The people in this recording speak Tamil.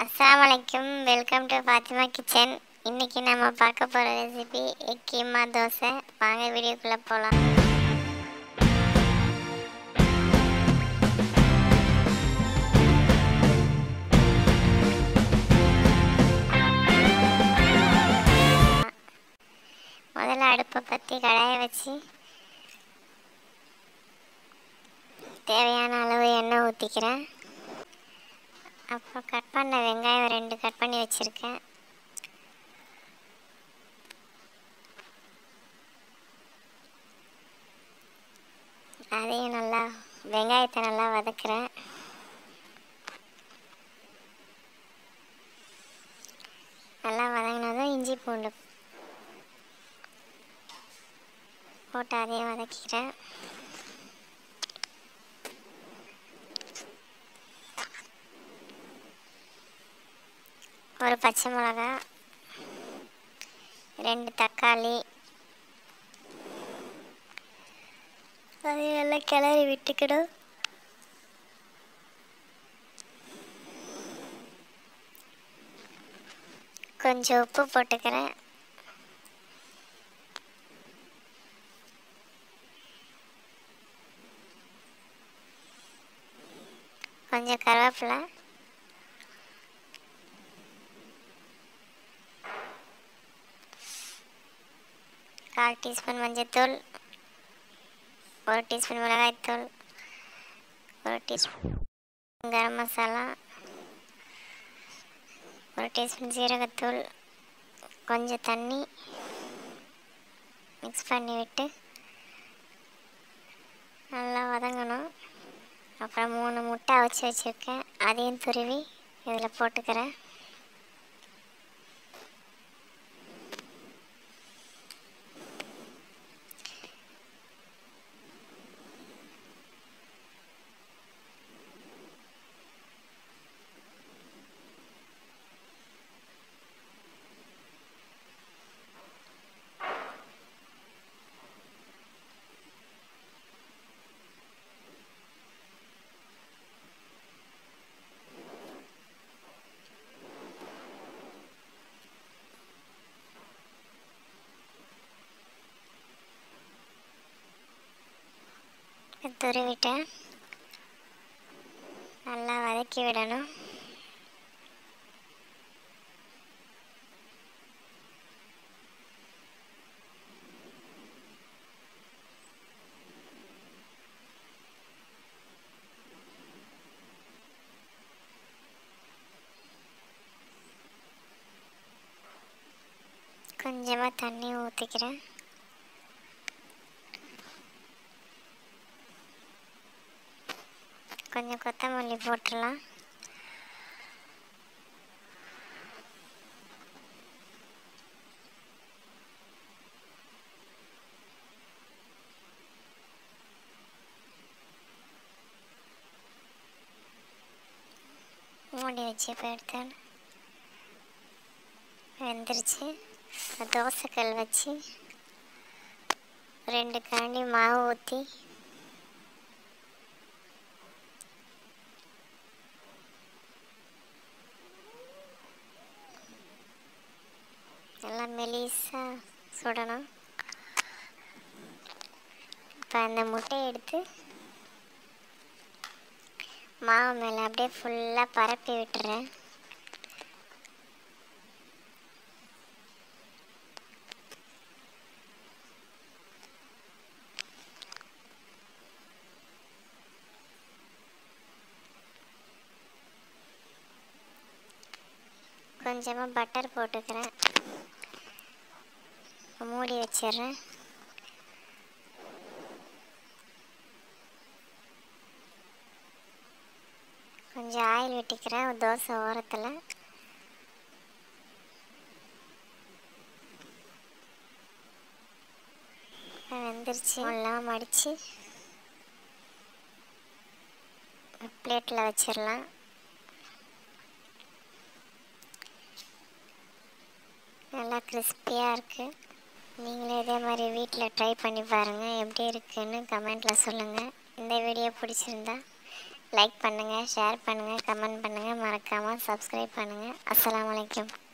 அஸ்ஸலாமு அலைக்கும் வெல்கம் டு ஃபாத்திமா கிச்சன் இன்னைக்கு நம்ம பார்க்க போகிற ரெசிபி கீமா தோசை வாங்க வீடியோக்குள்ளே போகலாம் முதல்ல அடுப்பை பற்றி கடாயை வச்சு தேவையான அளவு எண்ணெய் ஊற்றிக்கிறேன் அப்புறம் கட் பண்ண வெங்காயம் ரெண்டு கட் பண்ணி வச்சுருக்கேன் அதையும் நல்லா வெங்காயத்தை நல்லா வதக்குறேன் நல்லா வதங்கினதும் இஞ்சி பூண்டு போட்டு அதையும் வதக்கிக்கிறேன் ஒரு பச்சை மிளகா ரெண்டு தக்காளி அதையும் நல்லா கிளறி விட்டுக்கிடும் கொஞ்சம் உப்பு போட்டுக்கிறேன் கொஞ்சம் கருவேப்பிலை கால் டீஸ்பூன் மஞ்சள்தூள் ஒரு டீஸ்பூன் மிளகாய்த்தூள் ஒரு டீஸ்பூன் கரம் மசாலா ஒரு டீஸ்பூன் சீரகத்தூள் கொஞ்சம் தண்ணி மிக்ஸ் பண்ணி விட்டு நல்லா வதங்கணும் அப்புறம் மூணு முட்டை அவிச்சு வச்சுருக்கேன் அதையும் துருவி இதில் போட்டுக்கிறேன் துருவிட்டேன் நல்லா வதக்கி விடணும் கொஞ்சமாக தண்ணி ஊற்றிக்கிறேன் கொஞ்சம் கொத்தமல்லி போட்டுடலாம் மூடி வச்சு இப்போ எடுத்தேன் வெந்துருச்சு தோசைக்கல் வச்சு ரெண்டு கரண்டி மாவு ஊற்றி நல்லா மெலிசாக சுடணும் இப்போ அந்த முட்டையை எடுத்து மாவு மேலே அப்படியே ஃபுல்லாக பரப்பி விட்டுறேன் கொஞ்சமாக பட்டர் போட்டுக்கிறேன் மூடி வச்சிடுறேன் கொஞ்சம் ஆயில் விட்டிக்கிறேன் தோசை ஓரத்தில் வெந்துருச்சு எல்லாம் மடித்து பிளேட்டில் வச்சிடலாம் நல்லா கிறிஸ்பியாக இருக்குது நீங்களே இதே மாதிரி வீட்டில் ட்ரை பண்ணி பாருங்கள் எப்படி இருக்குன்னு கமெண்ட்டில் சொல்லுங்கள் இந்த வீடியோ பிடிச்சிருந்தா லைக் பண்ணுங்கள் ஷேர் பண்ணுங்கள் கமெண்ட் பண்ணுங்கள் மறக்காமல் சப்ஸ்கிரைப் பண்ணுங்கள் அஸ்ஸலாமு அலைக்கும்